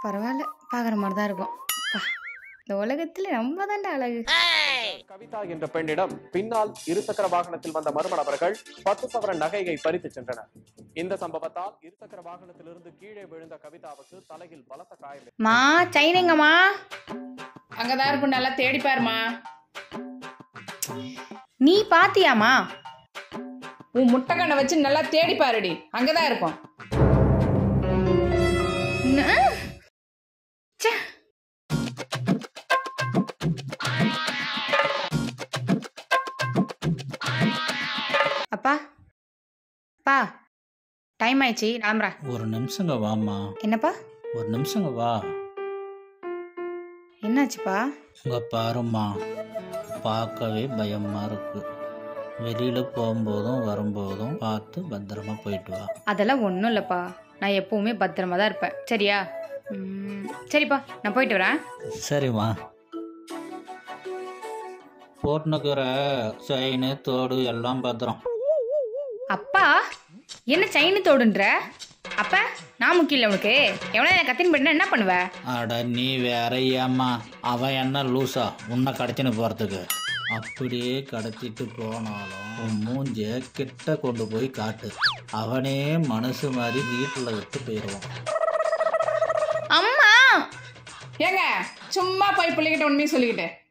பரவாயில்ல பார்க்குற மாதிரி தான் இருக்கும் அப்பா, இந்த உலகத்துல நம்ம தான்டா அழகு கவிதா என்ற பெண்ணிடம் பின்னால் இருசக்கர வாகனத்தில் வந்த மர்ம நபர்கள் பத்து சவரன் நகையை பறித்து சென்றனர் இந்த சம்பவத்தால் இருசக்கர வாகனத்திலிருந்து கீழே விழுந்த கவிதாவுக்கு தலையில் பலத்த காயம் மா சைனங்கம்மா அங்கதான் இருக்கும் நல்லா தேடி பாருமா நீ பாத்தியாமா உன் முட்டைக்கண்ணை வச்சு நல்லா தேடி பாருடி அங்கதான் இருக்கும் ந- ச்சே. அப்பா அப்பா டைம் ஆயிடுச்சு கிளம்புறேன் ஒரு நிமிஷங்க வாம்மா என்னப்பா ஒரு நிமிஷங்க வா என்னாச்சுப்பா இங்க பாரும்மா பார்க்கவே பயமா இருக்கு வெளியில போகும்போதும் வரும்போதும் பார்த்து பத்திரமா போயிட்டு வா அதெல்லாம் ஒன்றும் இல்லைப்பா நான் எப்பவுமே பத்திரமா தான் இருப்பேன் சரியா ம், சரிப்பா நான் போயிட்டு வரேன் சரிம்மா போட்டுனுக்கிற செயின் தோடு எல்லாம் பத்திரம் அப்பா என்ன செயின் தோடுன்ற அப்பா நான் முக்கியம் இல்லை உனக்கு எவ்வளோ நான் கத்தின் பண்ணா என்ன பண்ணுவ அட நீ வேற ஏம்மா அவன் என்ன லூசா உன்னை கடத்தின்னு போறதுக்கு அப்படியே கடத்திட்டு போனாலும் உன் மூஞ்ச கிட்ட கொண்டு போய் காட்டு அவனே மனசு மாதிரி வீட்டில் விட்டு போயிடுவான் அம்மா ஏங்க சும்மா போய் பிள்ளைகிட்ட உண்மையை சொல்லிக்கிட்டு